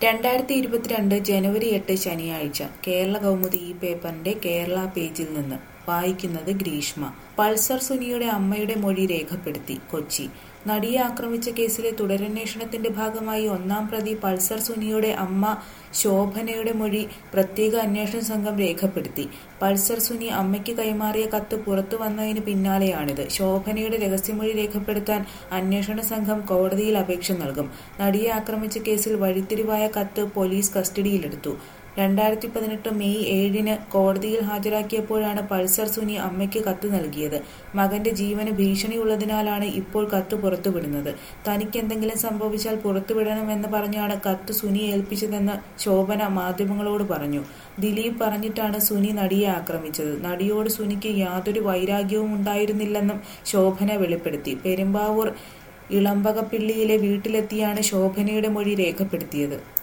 രണ്ടായിരത്തി ഇരുപത്തിരണ്ട് ജനുവരി എട്ട് ശനിയാഴ്ച കേരള കൗമുദി ഈ പേപ്പറിന്റെ കേരള പേജിൽ നിന്ന് വായിക്കുന്നത് ഗ്രീഷ്മ പൾസർ സുനിയുടെ അമ്മയുടെ മൊഴി രേഖപ്പെടുത്തി കൊച്ചി നടിയെ ആക്രമിച്ച കേസിലെ തുടരന്വേഷണത്തിന്റെ ഭാഗമായി ഒന്നാം പ്രതി പൾസർ സുനിയുടെ അമ്മ ശോഭനയുടെ മൊഴി പ്രത്യേക അന്വേഷണ സംഘം രേഖപ്പെടുത്തി പൾസർ സുനി അമ്മയ്ക്ക് കൈമാറിയ കത്ത് പുറത്തു വന്നതിന് പിന്നാലെയാണിത് ശോഭനയുടെ രഹസ്യമൊഴി രേഖപ്പെടുത്താൻ അന്വേഷണ സംഘം കോടതിയിൽ അപേക്ഷ നൽകും നടിയെ ആക്രമിച്ച കേസിൽ വഴിത്തിരിവായ കത്ത് പോലീസ് കസ്റ്റഡിയിലെടുത്തു രണ്ടായിരത്തി പതിനെട്ട് മെയ് ഏഴിന് കോടതിയിൽ ഹാജരാക്കിയപ്പോഴാണ് പൾസർ സുനി അമ്മയ്ക്ക് കത്ത് നൽകിയത് മകന്റെ ജീവന് ഭീഷണിയുള്ളതിനാലാണ് ഇപ്പോൾ കത്ത് പുറത്തുവിടുന്നത് തനിക്ക് എന്തെങ്കിലും സംഭവിച്ചാൽ പുറത്തുവിടണമെന്ന് പറഞ്ഞാണ് കത്ത് സുനി ഏൽപ്പിച്ചതെന്ന് ശോഭന മാധ്യമങ്ങളോട് പറഞ്ഞു ദിലീപ് പറഞ്ഞിട്ടാണ് സുനി നടിയെ ആക്രമിച്ചത് നടിയോട് സുനിക്ക് യാതൊരു വൈരാഗ്യവും ഉണ്ടായിരുന്നില്ലെന്നും ശോഭന വെളിപ്പെടുത്തി പെരുമ്പാവൂർ ഇളമ്പകപ്പിള്ളിയിലെ വീട്ടിലെത്തിയാണ് ശോഭനയുടെ മൊഴി രേഖപ്പെടുത്തിയത്